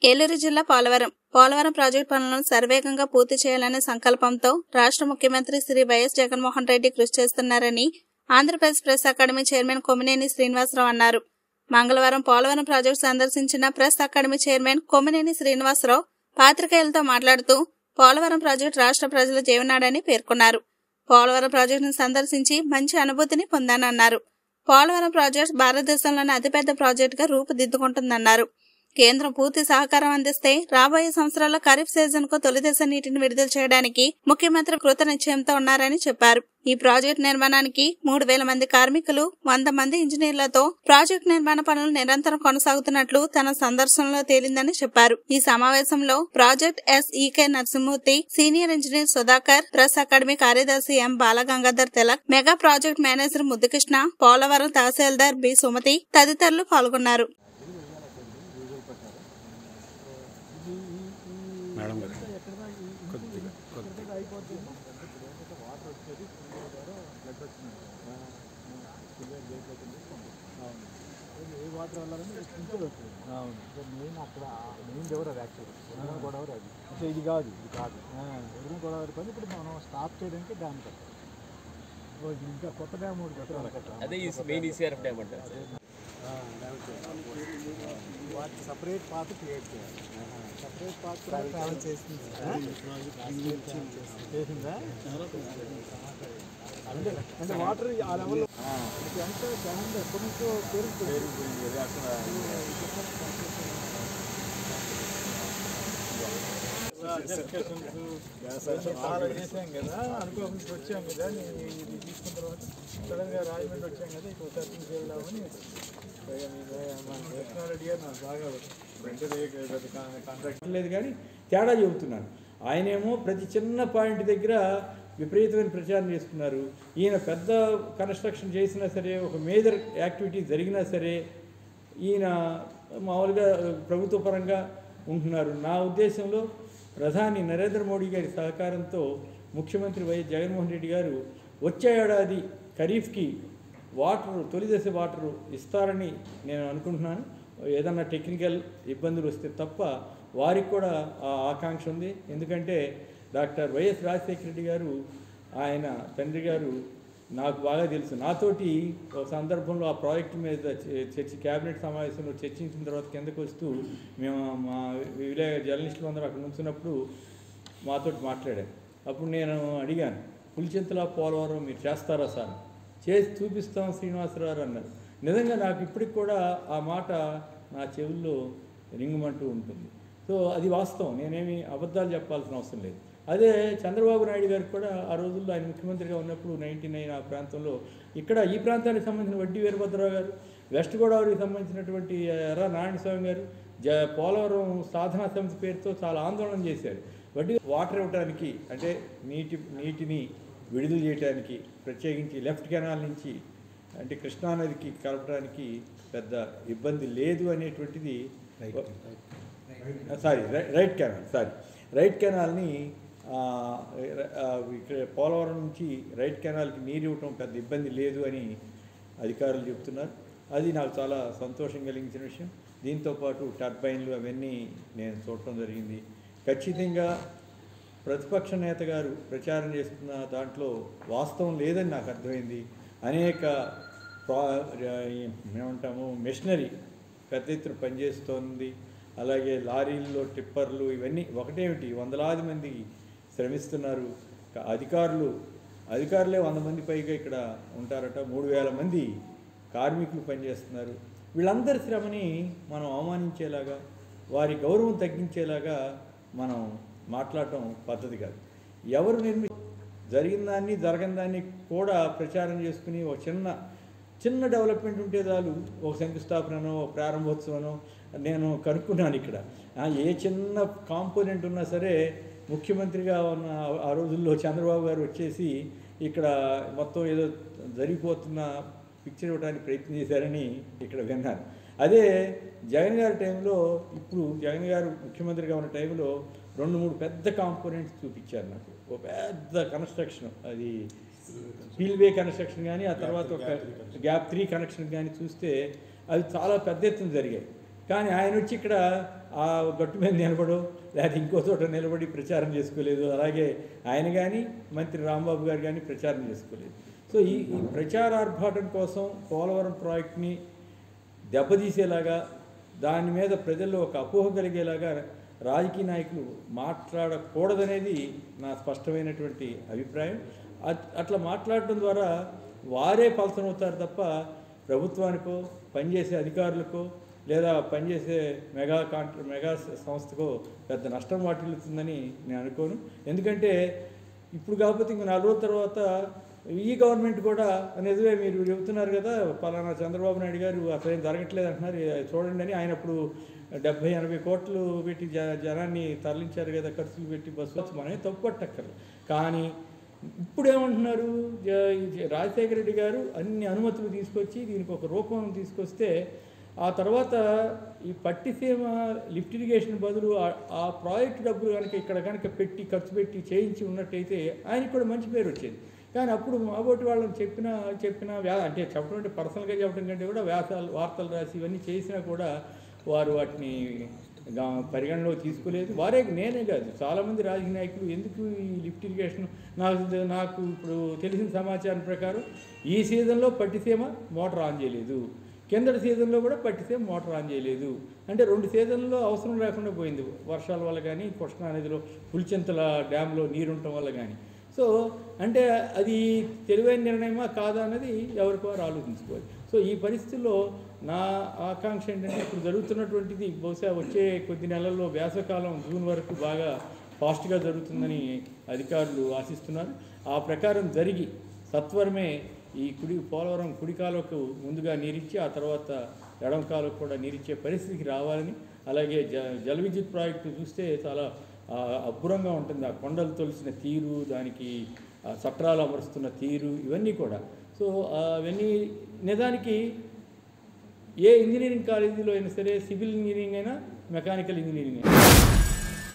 ఏలూరు జిల్లా పోలవరం పోలవరం ప్రాజెక్టు పనులను శరవేగంగా పూర్తి చేయాలనే సంకల్పంతో రాష్ట్ర ముఖ్యమంత్రి శ్రీ వైఎస్ జగన్మోహన్ రెడ్డి కృషి చేస్తున్నారని Andhra Pradesh press academy chairman Kommineni Srinivasa Rao అన్నారు మంగళవారం పోలవరం ప్రాజెక్టు సందర్శించిన press academy chairman Kommineni Srinivasa Rao పాత్రికేయులతో మాట్లాడుతూ పోలవరం ప్రాజెక్టు రాష్ట్ర ప్రజల జీవనాడని పేర్కొన్నారు పోలవరం ప్రాజెక్టును సందర్శించి మంచి అనుభూతిని పొందానన్నారు పోలవరం ప్రాజెక్టు భారతదేశంలోని అతిపెద్ద ప్రాజెక్టుగా రూపుదిద్దుకుంటుందన్నారు కేంద్రం పూర్తి సహకారం అందిస్తే రాబోయే సంవత్సరాల్లో ఖరీఫ్ సీజన్ కు తొలిదశ నీటిని విడుదల చేయడానికి ముఖ్యమంత్రి కృత నిశ్చయంతో ఉన్నారని చెప్పారు ఈ ప్రాజెక్టు నిర్మాణానికి మూడు వేల మంది కార్మికులు వంద మంది ఇంజనీర్లతో ప్రాజెక్టు నిర్మాణ పనులు నిరంతరం కొనసాగుతున్నట్లు తన సందర్శనలో తేలిందని చెప్పారు ఈ సమావేశంలో project SE K Narasimhamurthy senior engineer Sudhakar press academy కార్యదర్శి M Balagangadhar Tilak mega project manager Muddukrishna Polavaram tahsildar B Sumathi తదితరులు పాల్గొన్నారు మేడం గారు కొద్దిగా కొద్దిగా ఏ వాటర్ వెళ్ళాలని ఇంట్లో వస్తుంది అవును మెయిన్ అక్కడ మెయిన్ రివర్ అది యాక్చువల్లీ గోదావరి అది అంటే ఇది కాదు ఇది కాదు ఎదురు గోదావరి పని ఇప్పుడు మనం స్టాప్ చేయడానికి డ్యామ్ కట్టాలి ఓ, ఇది ఇంకా కొత్త డ్యామ్ ఒకటి కట్టాలి అదే ఈ మెయిన్ ఈసీఆర్ఎఫ్ డ్యామ్ అంటారు వాటి సపరేట్ పాత్ క్రియేట్ చేయాలి సపరేట్ పాత్ కూడా ట్రావెల్ చేసింది చేసిందా అంటే అంటే వాటర్ ఆ లెవెల్లో అంటే డ్యామ్ ఎప్పటి నుంచో పేరుకుపోయింది చాలా చేసాం కదా అనుకోకుండా వచ్చాం కదా నేను ఇది తీసుకున్న తర్వాత సడన్గా రాజమండ్రి వచ్చాం కదా ఇక్కడ సర్చింగ్ వెళ్దామని పైగా మీ మన కృష్ణారెడ్డి గారు నాకు బాగా కాంట్రాక్ట్ లేదు కానీ తేడా చెబుతున్నాను ఆయనేమో ప్రతి చిన్న పాయింట్ దగ్గర విపరీతమైన ప్రచారం చేస్తున్నారు ఈయన పెద్ద కన్స్ట్రక్షన్ చేసినా సరే ఒక మేజర్ యాక్టివిటీ జరిగినా సరే ఈయన మామూలుగా ప్రభుత్వ పరంగా ఉంటున్నారు నా ఉద్దేశంలో ప్రధాని నరేంద్ర మోడీ గారి సహకారంతో ముఖ్యమంత్రి వైఎస్ జగన్మోహన్ రెడ్డి గారు వచ్చే ఏడాది ఖరీఫ్కి వాటర్ తొలి దశ వాటర్ ఇస్తారని నేను అనుకుంటున్నాను ఏదన్నా టెక్నికల్ ఇబ్బందులు వస్తే తప్ప వారికి కూడా ఆ ఆకాంక్ష ఉంది ఎందుకంటే డాక్టర్ వైఎస్ రాజశేఖర రెడ్డి గారు ఆయన తండ్రి గారు నాకు బాగా తెలుసు నాతోటి ఒక సందర్భంలో ఆ ప్రాజెక్టు మీద చ- చర్చ క్యాబినెట్ సమావేశంలో చర్చించిన తర్వాత కిందకు వస్తూ మేము మా విలే జర్నలిస్టులు అందరూ అక్కడ నుంచున్నప్పుడు మాతోటి మాట్లాడారు అప్పుడు నేను అడిగాను పులిచింతల పోలవరం మీరు చేస్తారా సార్ చేసి చూపిస్తాం శ్రీనివాసరావు అన్నారు నిజంగా నాకు ఇప్పటికి కూడా ఆ మాట నా చెవుల్లో రింగుమంటూ ఉంటుంది సో అది వాస్తవం నేనేమి అబద్ధాలు చెప్పాల్సిన అవసరం లేదు అదే చంద్రబాబు నాయుడు గారికి కూడా ఆ రోజుల్లో ఆయన ముఖ్యమంత్రిగా ఉన్నప్పుడు నైన్టీ నైన్ ఆ ప్రాంతంలో ఇక్కడ ఈ ప్రాంతానికి సంబంధించిన వడ్డీ వీరభద్రరావు గారు వెస్ట్ గోదావరికి సంబంధించినటువంటి ఎర్ర నారాయణ స్వామి గారు జ పోలవరం సాధనా సమితి పేరుతో చాలా ఆందోళన చేశారు వడ్డీ వాటర్ ఇవ్వడానికి అంటే నీటి నీటిని విడుదల చేయడానికి ప్రత్యేకించి లెఫ్ట్ కెనాల్ నుంచి అంటే కృష్ణానదికి కలపడానికి పెద్ద ఇబ్బంది లేదు అనేటువంటిది sorry right canal sorry right కెనాల్ని ఆ, ఆ, ఇక్కడ పోలవరం నుంచి రైట్ కెనాల్కి నీరు ఇవ్వటం పెద్ద ఇబ్బంది లేదు అని అధికారులు చెప్తున్నారు అది నాకు చాలా సంతోషం కలిగించిన విషయం దీంతోపాటు టర్బైన్లు అవన్నీ నేను చూడటం జరిగింది ఖచ్చితంగా ప్రతిపక్ష నేత గారు ప్రచారం చేస్తున్న దాంట్లో వాస్తవం లేదని నాకు అర్థమైంది అనేక ప్రా ఏమంటాము మిషనరీ పెద్ద ఎత్తున పనిచేస్తోంది అలాగే లారీల్లో టిప్పర్లు ఇవన్నీ ఒకటేమిటి వందలాది మంది శ్రమిస్తున్నారు క- అధికారులు అధికారులే వంద మంది పైగా ఇక్కడ ఉంటారట మూడు వేల మంది కార్మికులు పనిచేస్తున్నారు వీళ్ళందరి శ్రమని మనం అవమానించేలాగా వారి గౌరవం తగ్గించేలాగా మనం మాట్లాడటం పద్ధతి కాదు ఎవరు నిర్మి జరిగిన దాన్ని జరగని దాన్ని కూడా ప్రచారం చేసుకుని ఒక చిన్న చిన్న డెవలప్మెంట్ ఉంటే చాలు ఒక శంకుస్థాపననో ఒక ప్రారంభోత్సవనో నేను కనుక్కున్నాను ఇక్కడ ఆ, ఏ చిన్న కాంపోనెంట్ ఉన్నా సరే ముఖ్యమంత్రిగా ఉన్న ఆ- ఆ రోజుల్లో చంద్రబాబు గారు వచ్చేసి ఇక్కడ మొత్తం ఏదో జరిగిపోతున్న పిక్చర్ ఇవ్వడానికి ప్రయత్నం చేశారని ఇక్కడ విన్నాను అదే జగన్ గారి టైంలో ఇప్పుడు జగన్ గారు ముఖ్యమంత్రిగా ఉన్న టైంలో రెండు మూడు పెద్ద కాంపోనెంట్స్ చూపించారు నాకు ఒక పెద్ద కన్స్ట్రక్షన్ అది స్పీల్వే కన్స్ట్రక్షన్ కానీ ఆ తర్వాత ఒక గ్యాప్ త్రీ కనెక్షన్ కానీ చూస్తే అవి చాలా పెద్ద ఎత్తున జరిగాయి కానీ ఆయన వచ్చి ఇక్కడ ఆ గట్టు మీద నిలబడో లేకపోతే ఇంకో చోట నిలబడి ప్రచారం చేసుకోలేదు అలాగే ఆయన కానీ మంత్రి రాంబాబు గారు కానీ ప్రచారం చేసుకోలేదు సో ఈ ఈ ప్రచారార్భాటం కోసం పోలవరం ప్రాజెక్ట్ని దెబ్బతీసేలాగా దాని మీద ప్రజల్లో ఒక అపోహ కలిగేలాగా రాజకీయ నాయకులు మాట్లాడకూడదనేది నా స్పష్టమైనటువంటి అభిప్రాయం అట్- అట్లా మాట్లాడటం ద్వారా వారే పలసనవుతారు తప్ప ప్రభుత్వానికో పనిచేసే అధికారులకో లేదా పనిచేసే మెగా కాంట్ర మెగా సంస్థకో పెద్ద నష్టం వాటిల్లుతుందని నేను అనుకోను ఎందుకంటే ఇప్పుడు కాకపోతే ఇంకో నాలుగు రోజుల తర్వాత ఈ గవర్నమెంట్ కూడా నిజమే మీరు చెబుతున్నారు కదా పలానా చంద్రబాబు నాయుడు గారు అసలు ఏం జరగట్లేదు అంటున్నారు ఇది చూడండి అని ఆయన ఇప్పుడు డెబ్బై ఎనభై కోట్లు పెట్టి జ జనాన్ని తరలించారు కదా ఖర్చులు పెట్టి బస్సు వచ్చి మనమే తప్పు పట్టక్కర్లేదు కానీ ఇప్పుడు ఏమంటున్నారు జ- జ- రాజశేఖర రెడ్డి గారు అన్ని అనుమతులు తీసుకొచ్చి దీనికి ఒక రూపం తీసుకొస్తే ఆ తర్వాత ఈ పట్టిసీమ లిఫ్ట్ ఇరిగేషన్ బదులు ఆ- ఆ ప్రాజెక్ట్ డబ్బులు కనుక ఇక్కడ కనుక పెట్టి ఖర్చు పెట్టి చేయించి ఉన్నట్టయితే ఆయనకి కూడా మంచి పేరు వచ్చేది కానీ అప్పుడు మాబోటి వాళ్ళని చెప్పిన చెప్పిన వ్యా అంటే చెప్పడం అంటే పర్సనల్గా చెప్పడం కంటే కూడా వ్యాసాలు వార్తలు రాసి ఇవన్నీ చేసినా కూడా వారు వాటిని గా- పరిగణలో తీసుకోలేదు వారే నేనే కాదు చాలామంది రాజకీయ నాయకులు ఎందుకు ఈ లిఫ్ట్ ఇరిగేషన్ నాకు నాకు ఇప్పుడు తెలిసిన సమాచారం ప్రకారం ఈ సీజన్లో పట్టిసీమ మోటార్ ఆన్ చేయలేదు కిందటి సీజన్లో కూడా పట్టిసీమ మోటార్ ఆన్ చేయలేదు అంటే రెండు సీజన్లో అవసరం లేకుండా పోయింది వర్షాల వల్ల కానీ కృష్ణా నదిలో పులిచింతల డ్యాంలో నీరు ఉండటం వల్ల కానీ సో అంటే అది తెలివైన నిర్ణయమా కాదా అన్నది ఎవరికి వారు ఆలోచించుకోవాలి సో ఈ పరిస్థితుల్లో నా ఆకాంక్ష ఏంటంటే ఇప్పుడు జరుగుతున్నటువంటిది బహుశా వచ్చే కొద్ది నెలల్లో వేసవకాలం జూన్ వరకు బాగా ఫాస్ట్గా జరుగుతుందని అధికారులు ఆశిస్తున్నారు ఆ ప్రకారం జరిగి సత్వరమే ఈ కుడి పోలవరం కుడి కాలువకు ముందుగా నీరిచ్చి ఆ తర్వాత ఎడం కాలువకు కూడా నీరిచ్చే పరిస్థితికి రావాలని అలాగే జ జల విద్యుత్ ప్రాజెక్టు చూస్తే చాలా ఆ, అబ్బురంగా ఉంటుంది ఆ కొండలు తొలిసిన తీరు దానికి ఆ చట్రాలు అమరుస్తున్న తీరు ఇవన్నీ కూడా సో ఆ, అవన్నీ నిజానికి ఏ ఇంజనీరింగ్ కాలేజీలో అయినా సరే సివిల్ ఇంజనీరింగ్ అయినా మెకానికల్ ఇంజనీరింగ్ అయినా